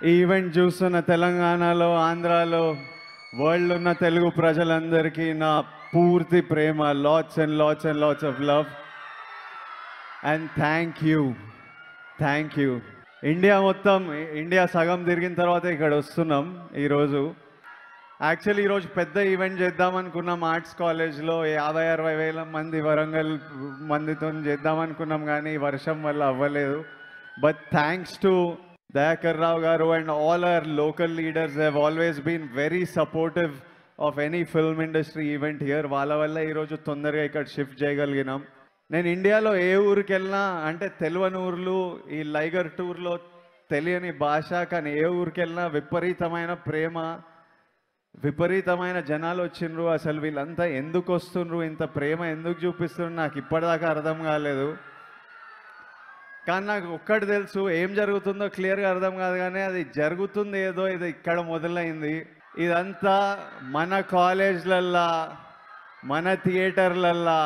ఈ ఈవెంట్ చూస్తున్న తెలంగాణలో ఆంధ్రాలో వరల్డ్ ఉన్న తెలుగు ప్రజలందరికీ నా పూర్తి ప్రేమ lots and lots and lots of love and thank you thank you India మొత్తం ఇండియా సగం తిరిగిన తర్వాత ఇక్కడ వస్తున్నాం ఈరోజు యాక్చువల్లీ ఈరోజు పెద్ద ఈవెంట్ చేద్దాం అనుకున్నాం ఆర్ట్స్ కాలేజ్లో యాభై అరవై వేల మంది వరంగల్ మందితో చేద్దాం అనుకున్నాం కానీ వర్షం వల్ల అవ్వలేదు but thanks to Dayakar Rao garu and all our local leaders have always been very supportive of any film industry event here వాళ్ళ వల్ల ఈరోజు తొందరగా ఇక్కడ షిఫ్ట్ చేయగలిగినాం నేను ఇండియాలో ఏ ఊరికి వెళ్ళినా అంటే తెలియని ఊర్లు ఈ లైగర్ టూర్లో తెలియని భాష కానీ ఏ ఊరికి వెళ్ళినా విపరీతమైన ప్రేమ విపరీతమైన జనాలు వచ్చిండ్రు అసలు వీళ్ళంతా ఎందుకు వస్తుండ్రు ఇంత ప్రేమ ఎందుకు చూపిస్తుండ్రు నాకు ఇప్పటిదాకా అర్థం కాలేదు కానీ నాకు ఒక్కటి తెలుసు ఏం జరుగుతుందో క్లియర్గా అర్థం కాదు కానీ అది జరుగుతుంది ఏదో ఇది ఇక్కడ మొదలైంది ఇదంతా మన కాలేజ్లల్లా మన థియేటర్లల్లా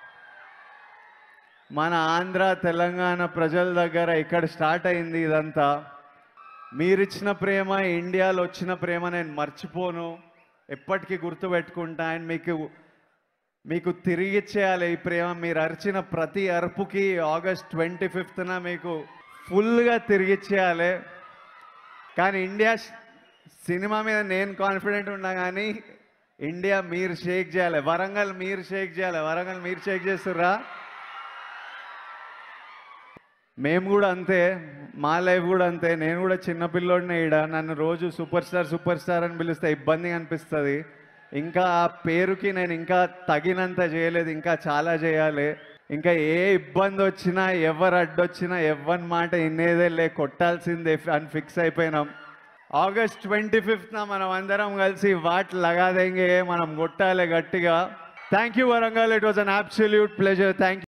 మన ఆంధ్ర తెలంగాణ ప్రజల దగ్గర ఇక్కడ స్టార్ట్ అయింది ఇదంతా మీరిచ్చిన ప్రేమ ఇండియాలో వచ్చిన ప్రేమ నేను మర్చిపోను ఎప్పటికీ గుర్తుపెట్టుకుంటా అండ్ మీకు మీకు తిరిగి ఇచ్చేయాలి ఈ ప్రేమ మీరు అరిచిన ప్రతి అరుపుకి ఆగస్ట్ ట్వంటీ ఫిఫ్త్న మీకు ఫుల్గా తిరిగి ఇచ్చేయాలి కానీ ఇండియా స్- సినిమా మీద నేను కాన్ఫిడెంట్ ఉన్నా కానీ ఇండియా మీరు షేక్ చేయాలి వరంగల్ మీరు షేక్ చేయాలి వరంగల్ మీరు షేక్ చేస్తుర్రా మేము కూడా అంతే మా లైఫ్ కూడా అంతే నేను కూడా చిన్న పిల్లోడినే ఈడ నన్ను రోజు సూపర్ స్టార్ సూపర్ స్టార్ అని పిలిస్తే ఇబ్బందిగా అనిపిస్తుంది ఇంకా ఆ పేరుకి నేను ఇంకా తగినంత చేయలేదు ఇంకా చాలా చేయాలి ఇంకా ఏ ఇబ్బంది వచ్చినా ఎవరు అడ్డొచ్చినా ఎవరి మాట ఇన్నేదే లే కొట్టాల్సిందే అని ఫిక్స్ అయిపోయినాం ఆగస్ట్ ట్వంటీ ఫిఫ్త్న మనం అందరం కలిసి వాట్ లగాదేంగే మనం కొట్టాలి గట్టిగా thank you Warangal it was an absolute pleasure thank